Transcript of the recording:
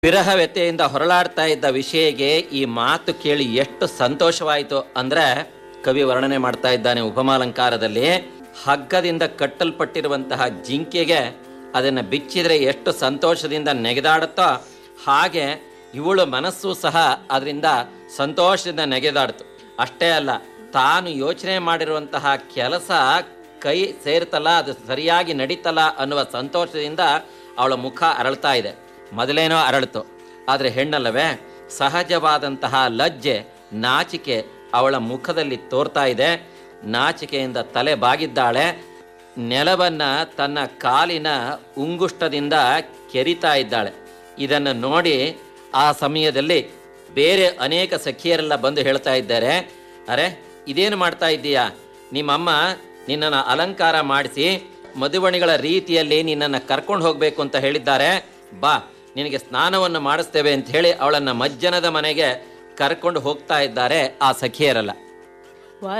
ವಿರಹ ವ್ಯತೆಯಿಂದ ಹೊರಳಾಡ್ತಾ ಇದ್ದ ವಿಷಯಗೆ ಈ ಮಾತು ಕೇಳಿ ಎಷ್ಟು ಸಂತೋಷವಾಯಿತು ಅಂದ್ರೆ ಕವಿ ವರ್ಣನೆ ಮಾಡ್ತಾ ಇದ್ದಾನೆ ಉಪಮಾಲಂಕಾರದಲ್ಲಿ ಹಗ್ಗದಿಂದ ಕಟ್ಟಲ್ಪಟ್ಟಿರುವಂತಹ ಜಿಂಕೆಗೆ ಅದನ್ನು ಬಿಚ್ಚಿದ್ರೆ ಎಷ್ಟು ಸಂತೋಷದಿಂದ ನೆಗೆದಾಡುತ್ತೋ ಹಾಗೆ ಇವಳು ಮನಸ್ಸು ಸಹ ಅದರಿಂದ ಸಂತೋಷದಿಂದ ನೆಗೆದಾಡ್ತು ಅಷ್ಟೇ ಅಲ್ಲ ತಾನು ಯೋಚನೆ ಮಾಡಿರುವಂತಹ ಕೆಲಸ ಕೈ ಸೇರ್ತಲ್ಲ ಅದು ಸರಿಯಾಗಿ ನಡೀತಲ್ಲ ಅನ್ನುವ ಸಂತೋಷದಿಂದ ಅವಳ ಮುಖ ಅರಳ್ತಾ ಇದೆ ಮೊದಲೇನೋ ಅರಳಿತು ಆದರೆ ಹೆಣ್ಣಲ್ಲವೇ ಸಹಜವಾದಂತಹ ಲಜ್ಜೆ ನಾಚಿಕೆ ಅವಳ ಮುಖದಲ್ಲಿ ತೋರ್ತಾ ಇದೆ ನಾಚಿಕೆಯಿಂದ ತಲೆ ಬಾಗಿದ್ದಾಳೆ ನೆಲವನ್ನ ತನ್ನ ಕಾಲಿನ ಉಂಗುಷ್ಟದಿಂದ ಕೆರಿತಾ ಇದ್ದಾಳೆ ಇದನ್ನು ನೋಡಿ ಆ ಸಮಯದಲ್ಲಿ ಬೇರೆ ಅನೇಕ ಸಖಿಯರೆಲ್ಲ ಬಂದು ಹೇಳ್ತಾ ಇದ್ದಾರೆ ಅರೆ ಇದೇನು ಮಾಡ್ತಾ ಇದ್ದೀಯಾ ನಿಮ್ಮಮ್ಮ ನಿನ್ನನ್ನು ಅಲಂಕಾರ ಮಾಡಿಸಿ ಮಧುವಣಿಗಳ ರೀತಿಯಲ್ಲಿ ನಿನ್ನನ್ನು ಕರ್ಕೊಂಡು ಹೋಗಬೇಕು ಅಂತ ಹೇಳಿದ್ದಾರೆ ಬಾ ನಿನಗೆ ಸ್ನಾನವನ್ನು ಮಾಡಿಸ್ತೇವೆ ಅಂತ ಹೇಳಿ ಅವಳನ್ನು ಮಜ್ಜನದ ಮನೆಗೆ ಕರ್ಕೊಂಡು ಹೋಗ್ತಾ ಇದ್ದಾರೆ ಆ ಸಖಿಯರೆಲ್ಲ